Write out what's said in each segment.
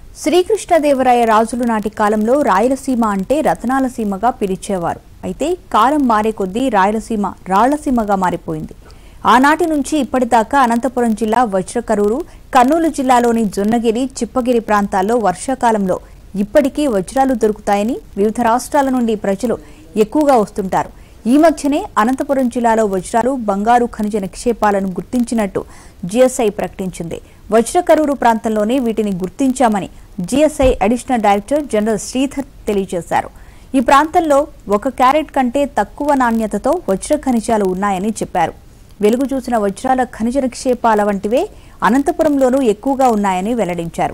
శ్రీకృష్ణదేవరాయ రాజులు నాటి కాలంలో రాయలసీమ అంటే రతనాల సీమగా పిలిచేవారు అయితే కాలం మారే కొద్దీ రాయలసీమ రాళ్లసీమగా మారిపోయింది ఆనాటి నుంచి ఇప్పటిదాకా అనంతపురం జిల్లా వజ్రకరూరు కర్నూలు జిల్లాలోని జొన్నగిరి చిప్పగిరి ప్రాంతాల్లో వర్షాకాలంలో ఇప్పటికీ వజ్రాలు దొరుకుతాయని వివిధ రాష్ట్రాల నుండి ప్రజలు ఎక్కువగా వస్తుంటారు ఈ మధ్యనే అనంతపురం జిల్లాలో వజ్రాలు బంగారు ఖనిజ నిక్షేపాలను గుర్తించినట్టు జిఎస్ఐ ప్రకటించింది వజ్రకరూరు ప్రాంతంలోనే వీటిని గుర్తించామని GSI additional director general Sridhar తెలియజేశారు ఈ ప్రాంతంలో ఒక క్యారెట్ కంటే తక్కువ నాణ్యతతో వజ్ర ఖనిజాలు ఉన్నాయని చెప్పారు వెలుగు చూసిన వజ్రాల ఖనిజ నిక్షేపాల వంటివే అనంతపురంలోనూ ఎక్కువగా ఉన్నాయని వెల్లడించారు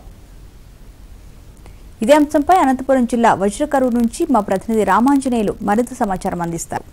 ఇదే అంశంపై అనంతపురం జిల్లా వజ్రకరూరు నుంచి మా ప్రతినిధి రామాంజనేయులు మరింత సమాచారం అందిస్తారు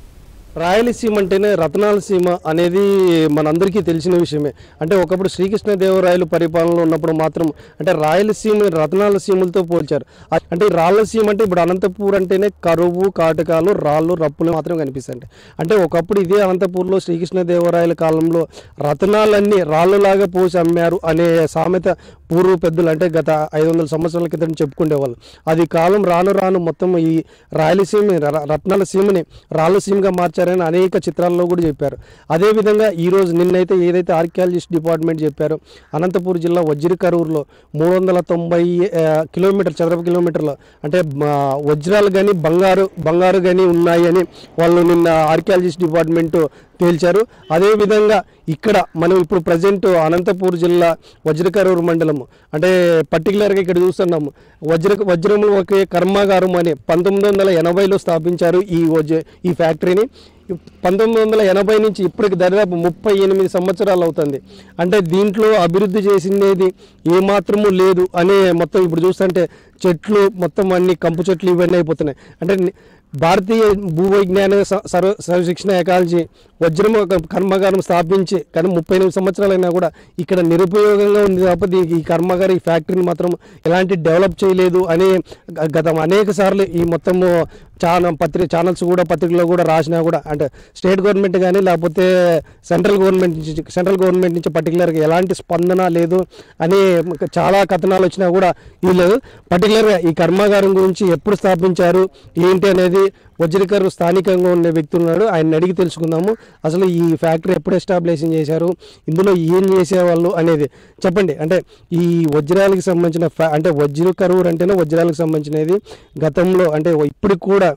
రాయలసీమ అంటేనే రత్నాల సీమ అనేది మనందరికీ తెలిసిన విషయమే అంటే ఒకప్పుడు శ్రీకృష్ణదేవరాయలు పరిపాలనలో ఉన్నప్పుడు మాత్రం అంటే రాయలసీమ రత్నాల సీమలతో పోల్చారు అ- అంటే ఈ రాళ్ళ సీమ అంటే ఇప్పుడు అనంతపూర్ అంటేనే కరువు కాటకాలు రాళ్ళు రప్పులు మాత్రం కనిపిస్తాయి అంటే ఒకప్పుడు ఇదే అనంతపూర్లో శ్రీకృష్ణదేవరాయల కాలంలో రత్నాలన్నీ రాళ్ళులాగా పోసి అమ్మారు అనే సామెత పూర్వ పెద్దలు అంటే గత ఐదు వందల సంవత్సరాల క్రితం చెప్పుకునేవాళ్ళు అది కాలం రాను రాను మొత్తం ఈ రాయలసీమ ర- రత్నాల సీమని రాళ్ళ సీమగా మార్చారని అనేక చిత్రాల్లో కూడా చెప్పారు అదేవిధంగా ఈరోజు నిన్నైతే ఏదైతే ఆర్కియాలజిస్ట్ డిపార్ట్మెంట్ చెప్పారో అనంతపూర్ జిల్లా వజ్రకరూరులో మూడు వందల తొంభై ఆ, కిలోమీటర్ చదరపు కిలోమీటర్లు అంటే మా వజ్రాలు కానీ బంగారు బంగారు కానీ ఉన్నాయి అని వాళ్ళు నిన్న ఆర్కియాలజిస్ట్ డిపార్ట్మెంట్ తేల్చారు అదేవిధంగా ఇక్కడ మనం ఇప్పుడు ప్రజెంట్ అనంతపూర్ జిల్లా వజ్రకరూరు మండలం అంటే పర్టికులర్గా ఇక్కడ చూస్తున్నాము వజ్ర వజ్రములు ఒకే కర్మాగారం అని పంతొమ్మిది వందల ఎనభైలో స్థాపించారు ఈ వజ్ర ఈ ఫ్యాక్టరీని పంతొమ్మిది వందల ఎనభై నుంచి ఇప్పటికి దాదాపు ముప్పై ఎనిమిది సంవత్సరాలు అవుతుంది అంటే దీంట్లో అభివృద్ధి చేసినది ఏమాత్రము లేదు అనే మొత్తం ఇప్పుడు చూస్తుంటే చెట్లు మొత్తం అన్ని కంపు చెట్లు ఇవన్నీ అయిపోతున్నాయి అంటే ని- భారతీయ భూవైజ్ఞాన స- సర్వ సర్వశిక్షణ ఎకాలజీ వజ్రం ఒక కర్మాగారం స్థాపించి కానీ ముప్పై ఎనిమిది సంవత్సరాలైనా కూడా ఇక్కడ నిరుపయోగంగా ఉంది తప్ప ఈ కర్మాగారం ఈ ఫ్యాక్టరీని మాత్రం ఎలాంటి డెవలప్ చేయలేదు అని గ- గత అనేక సార్లు ఈ మొత్తము చాలా పత్రిక ఛానల్స్ కూడా పత్రికలో కూడా రాసినా కూడా అంటే స్టేట్ గవర్నమెంట్ కానీ లేకపోతే సెంట్రల్ గవర్నమెంట్ నుంచి సెంట్రల్ గవర్నమెంట్ నుంచి పర్టికులర్గా ఎలాంటి స్పందన లేదు అని చాలా కథనాలు వచ్చినా కూడా ఈ లేదు పర్టికులర్గా ఈ కర్మాగారం గురించి ఎప్పుడు స్థాపించారు ఏంటి అనేది వజ్రకరు స్థానికంగా ఉన్న వ్యక్తి ఉన్నాడు ఆయన అడిగి తెలుసుకుందాము అసలు ఈ ఫ్యాక్టరీ ఎప్పుడు ఎస్టాబ్లిషింగ్ చేశారు ఇందులో ఏం చేసేవాళ్ళు అనేది చెప్పండి అంటే ఈ వజ్రాలకు సంబంధించిన ఫ్యా- అంటే వజ్ర కరువు అంటేనే వజ్రాలకు సంబంధించినది గతంలో అంటే ఇప్పటికి కూడా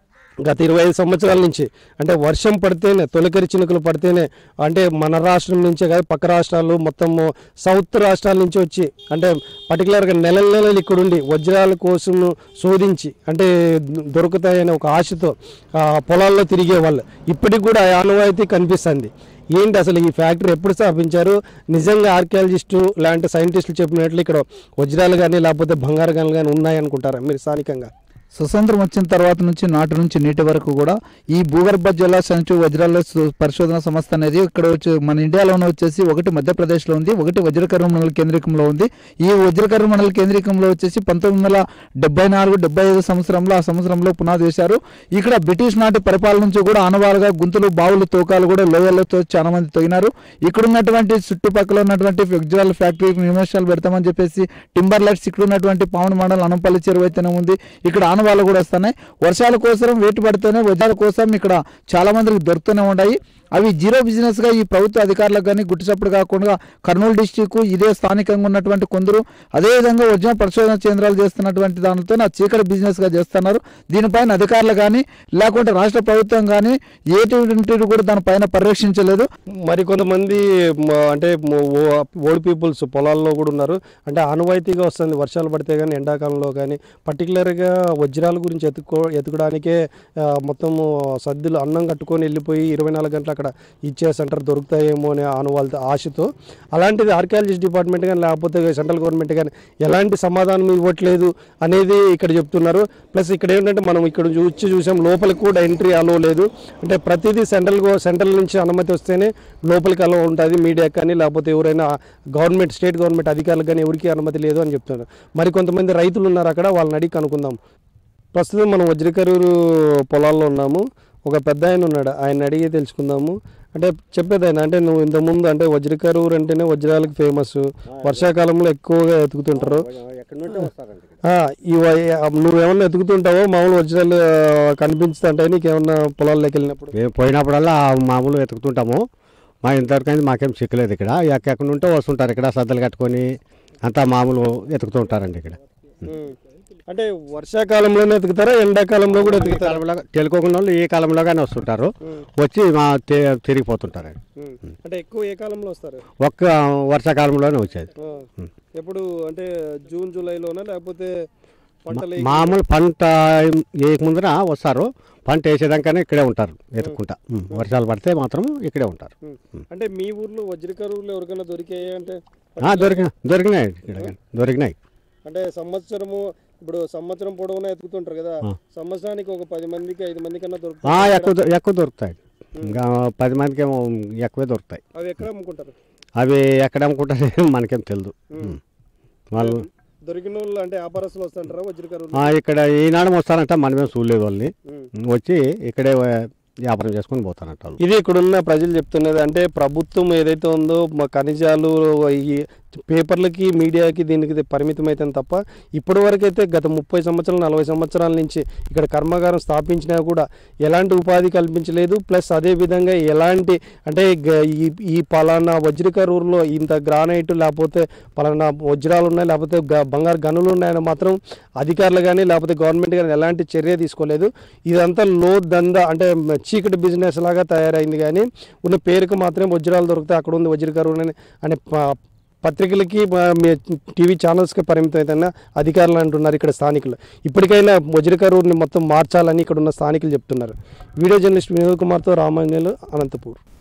గత ఇరవై ఐదు సంవత్సరాల నుంచి అంటే వర్షం పడితేనే తొలకరి చినుకులు పడితేనే అంటే మన రాష్ట్రం నుంచే కాదు పక్క రాష్ట్రాలు మొత్తం సౌత్ రాష్ట్రాల నుంచి వచ్చి అంటే పర్టికులర్గా నెలల నెలలు ఇక్కడుండి వజ్రాల కోసం శోధించి అంటే దొరుకుతాయనే ఒక ఆశతో ఆ, పొలాల్లో తిరిగే వాళ్ళు ఇప్పటికి కూడా ఆ ఆనవాయితీ కనిపిస్తుంది ఏంటి అసలు ఈ ఫ్యాక్టరీ ఎప్పుడు స్థాపించారు నిజంగా ఆర్కియాలజిస్టు లాంటి సైంటిస్టులు చెప్పినట్లు ఇక్కడ వజ్రాలు కానీ లేకపోతే బంగారు గనులు కానీ ఉన్నాయనుకుంటారా మీరు స్థానికంగా స్వతంత్రం వచ్చిన తర్వాత నుంచి నాటి నుంచి నీటి వరకు కూడా ఈ భూగర్భ జల సెన్సిటివ్ వజ్రాల సు- పరిశోధన సంస్థ అనేది ఇక్కడ వచ్చి మన ఇండియాలోనే వచ్చేసి ఒకటి మధ్యప్రదేశ్లో ఉంది ఒకటి వజ్రకర్మ మండల కేంద్రీకంలో ఉంది ఈ వజ్రకర్మ మండల కేంద్రీకంలో వచ్చేసి పంతొమ్మిది వందల డెబ్బై నాలుగు డెబ్బై ఐదు సంవత్సరంలో ఆ సంవత్సరంలో పునాది వేశారు ఇక్కడ బ్రిటిష్ నాటి పరిపాలన నుంచి కూడా ఆనవాలుగా గుంతలు బావులు తోకాలు కూడా లోయలతో చాలా మంది తొగినారు ఇక్కడ ఉన్నటువంటి చుట్టుపక్కల ఉన్నటువంటి వజ్రాల ఫ్యాక్టరీ నిమిషాలు పెడతామని చెప్పేసి టింబర్ లైట్స్ ఇక్కడ ఉన్నటువంటి పవన్ మండలం అనపల్లి చెరువు అయితేనే ఉంది ఇక్కడ ఆనవాళ్ళు కూడా వస్తున్నాయి వర్షాల కోసం వేటు పడితేనే వజ్రాల కోసం ఇక్కడ చాలా మందికి దొరుకుతూనే ఉన్నాయి అవి జీరో బిజినెస్ గా ఈ ప్రభుత్వ అధికారులకు కానీ గుట్టుచప్పుడు కాకుండా కర్నూలు డిస్టిక్ ఇదే స్థానికంగా ఉన్నటువంటి కొందరు అదేవిధంగా వజ్ర పరిశోధన కేంద్రాలు చేస్తున్నటువంటి దానితో నా చీకటి బిజినెస్ గా చేస్తున్నారు దీనిపైన అధికారులు కానీ లేకుంటే రాష్ట్ర ప్రభుత్వం కానీ ఏటువంటి కూడా దానిపైన పరిరక్షించలేదు మరి కొంతమంది మ- అంటే ఓల్డ్ పీపుల్స్ పొలాల్లో కూడా ఉన్నారు అంటే ఆనవాయితీగా వస్తుంది వర్షాలు పడితే కానీ ఎండాకాలంలో కానీ పర్టికులర్గా వజ్రాల గురించి ఎత్తుకో ఎత్తుకోవడానికే ఆ, మొత్తము సద్దులు అన్నం కట్టుకొని వెళ్ళిపోయి ఇరవై నాలుగు గంటలు అక్కడ ఇచ్చే సెంటర్ దొరుకుతాయేమో అనే ఆనవాళ్ళ ఆశతో అలాంటిది ఆర్కియాలజిస్ట్ డిపార్ట్మెంట్ కానీ లేకపోతే సెంట్రల్ గవర్నమెంట్ కానీ ఎలాంటి సమాధానం ఇవ్వట్లేదు అనేది ఇక్కడ చెప్తున్నారు ప్లస్ ఇక్కడ ఏంటంటే మనం ఇక్కడ చూసి చూసాం లోపలికి కూడా ఎంట్రీ అలో లేదు అంటే ప్రతిదీ సెంట్రల్ గో- సెంట్రల్ నుంచి అనుమతి వస్తేనే లోపలికి అలో ఉంటుంది మీడియాకి కానీ లేకపోతే ఎవరైనా గవర్నమెంట్ స్టేట్ గవర్నమెంట్ అధికారులకు కానీ ఎవరికి అనుమతి లేదు అని చెప్తున్నారు మరి కొంతమంది రైతులు ఉన్నారు అక్కడ వాళ్ళని అడిగి కనుక్కుందాం ప్రస్తుతం మనం వజ్రకరూరు పొలాల్లో ఉన్నాము ఒక పెద్ద ఆయన ఉన్నాడు ఆయన అడిగి తెలుసుకుందాము అంటే చెప్పేది ఆయన అంటే నువ్వు ఇంతకుముందు అంటే వజ్రకరూరు అంటేనే వజ్రాలకు ఫేమస్ వర్షాకాలంలో ఎక్కువగా ఎతుకుతుంటారు ఎక్కడి నుండి వస్తారండి ఆ, ఈ వ- నువ్వు ఏమన్నా ఎతుకుతుంటావో మామూలు వజ్రాలు కనిపించుతుంటాయి నీకు ఏమన్నా పొలాల్లోకి వెళ్ళినప్పుడు మేము పోయినప్పుడల్లా మామూలు వెతుకుతుంటాము మా ఇంతవరకు మాకేం చిక్కలేదు ఇక్కడ ఎక్కడి నుంటో వస్తుంటారు ఇక్కడ సద్దలు కట్టుకొని అంతా మామూలు వెతుకుతూ ఉంటారండి ఇక్కడ అంటే వర్షాకాలంలోనే ఎతుకుతారా ఎండాకాలంలో కూడా ఈ ఎతుకుతారా కాలంలో తెలుకోకుండా వాళ్ళు ఈ కాలంలోగానే వస్తుంటారు వచ్చి మా తి- తిరిగిపోతుంటారండి అంటే ఎక్కువ ఏ కాలంలో వస్తారు ఒక్క వర్షాకాలంలోనే వచ్చేది ఎప్పుడు అంటే జూన్ జూలైలోనా లేకపోతే పంటలు మామూలు పంట వేయక ముందర వస్తారు పంట వేసేదాకానే ఇక్కడే ఉంటారు వెతుక్కుంటా ఉం. వర్షాలు పడితే మాత్రం ఇక్కడే ఉంటారు అంటే మీ ఊర్లో వజ్రకరువులు ఎవరికైనా దొరికాయి అంటే ఆ, దొరికిన దొరికినాయి ఇక్కడ కానీ. దొరికినాయి అంటే సంవత్సరము ఇప్పుడు సంవత్సరం పొడవునా ఎత్తుకుతుంటారు కదా సంవత్సరానికి ఒక పది మందికి ఐదు మంది కన్నా ఆ, దొరుకుతాయి ఎక్కువ దొ- ఎక్కువ దొరుకుతాయి ఇంకా పది మందికి ఏమో ఎక్కువే దొరుకుతాయి అవి ఎక్కడ అమ్ముకుంటారు అవి ఎక్కడ అమ్ముకుంటారో మనకేం తెలియదు ఉం. వాళ్ళు దొరికిన వాళ్ళు అంటే వ్యాపారస్తులు వస్తుంటారా వజ్రకరువులు ఆ, ఇక్కడ ఈనాడు వస్తారంట మనమేం చూడలేదు వాళ్ళని వచ్చి ఇక్కడే వ్యాపారం చేసుకొని పోతారంట వాళ్ళు ఇది ఇక్కడున్న ప్రజలు చెప్తున్నది అంటే ప్రభుత్వం ఏదైతే ఉందో మా ఖనిజాలు ఈ పేపర్లకి మీడియాకి దీనికి పరిమితం అయితే తప్ప ఇప్పటి వరకు అయితే గత ముప్పై సంవత్సరాలు నలభై సంవత్సరాల నుంచి ఇక్కడ కర్మాగారం స్థాపించినా కూడా ఎలాంటి ఉపాధి కల్పించలేదు ప్లస్ అదే విధంగా ఎలాంటి అంటే గ- ఈ ఈ పలానా వజ్రకరూరులో ఇంత గ్రానైట్ లేకపోతే పలానా వజ్రాలు ఉన్నాయి లేకపోతే గ- బంగారు గనులు ఉన్నాయని మాత్రం అధికారులు కానీ లేకపోతే గవర్నమెంట్ కానీ ఎలాంటి చర్య తీసుకోలేదు ఇదంతా లో దంద అంటే చీకటి బిజినెస్ లాగా తయారైంది కానీ ఉన్న పేరుకు మాత్రమే వజ్రాలు దొరుకుతాయి అక్కడ ఉంది వజ్రకరువు అని అనే ప- పత్రికలకి మా- మీ టీవీ ఛానల్స్కి పరిమితం అయితే అధికారులు అంటున్నారు ఇక్కడ స్థానికులు ఇప్పటికైనా వజ్రకరువుని మొత్తం మార్చాలని ఇక్కడ ఉన్న స్థానికులు చెప్తున్నారు వీడియో జర్నలిస్ట్ వినోద్ కుమార్తో రామాంజనేయులు అనంతపూర్